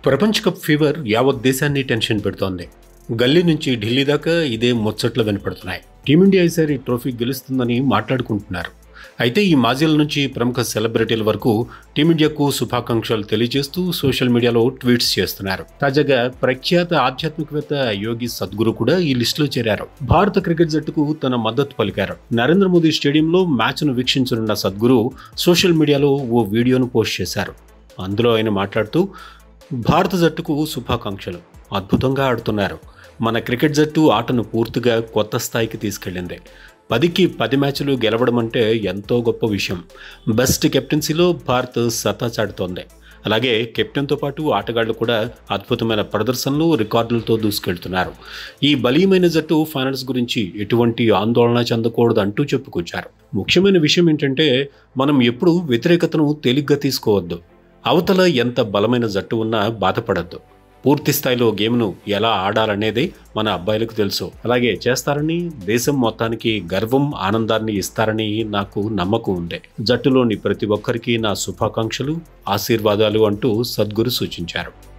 ప్రపంచ cup fever యావత్ దేశాన్ని టెన్షన్ పెడుతోంది గల్లీ నుంచి ఢిల్లీ దాకా ఇదే ముచ్చట్లు వినపడుతున్నాయి టీమిండియా ఈసారి ట్రోఫీ గెలుస్తుందని మాట్లాడుకుంటున్నారు అయితే ఈ మాజీల నుంచి ప్రముఖ సెలబ్రిటీల వరకు టీమిండియాకు శుభాకాంక్షలు తెలియజేస్తూ సోషల్ మీడియాలో ట్వీట్స్ చేస్తున్నారు తాజాగా ప్రఖ్యాత ఆధ్యాత్మికవేత్త యోగి సద్గురు కూడా ఈ లిస్టులో చేరారు భారత క్రికెట్ జట్టుకు తన మద్దతు పలికారు నరేంద్ర మోదీ స్టేడియంలో మ్యాచ్ను వీక్షించనున్న సద్గురు సోషల్ మీడియాలో ఓ వీడియోను పోస్ట్ చేశారు అందులో ఆయన మాట్లాడుతూ భారత జట్టుకు శుభాకాంక్షలు అద్భుతంగా ఆడుతున్నారు మన క్రికెట్ జట్టు ఆటను పూర్తిగా కొత్త స్థాయికి తీసుకెళ్ళింది పదికి పది మ్యాచ్లు గెలవడం అంటే ఎంతో గొప్ప విషయం బెస్ట్ కెప్టెన్సీలో భారత్ సత్తా చాటుతోంది అలాగే కెప్టెన్తో పాటు ఆటగాళ్లు కూడా అద్భుతమైన ప్రదర్శనలు రికార్డులతో దూసుకెళ్తున్నారు ఈ బలీయమైన జట్టు ఫైనల్స్ గురించి ఎటువంటి ఆందోళన చెందకూడదు అంటూ చెప్పుకొచ్చారు ముఖ్యమైన విషయం ఏంటంటే మనం ఎప్పుడూ వ్యతిరేకతను తేలిగ్గా తీసుకోవద్దు అవతల ఎంత బలమైన జట్టు ఉన్నా బాధపడద్దు పూర్తి స్థాయిలో గేమ్ను ఎలా ఆడాలనేది మన అబ్బాయిలకు తెలుసు అలాగే చేస్తారని దేశం మొత్తానికి గర్వం ఆనందాన్ని ఇస్తారని నాకు నమ్మకం ఉంది జట్టులోని ప్రతి ఒక్కరికి నా శుభాకాంక్షలు ఆశీర్వాదాలు అంటూ సద్గురు సూచించారు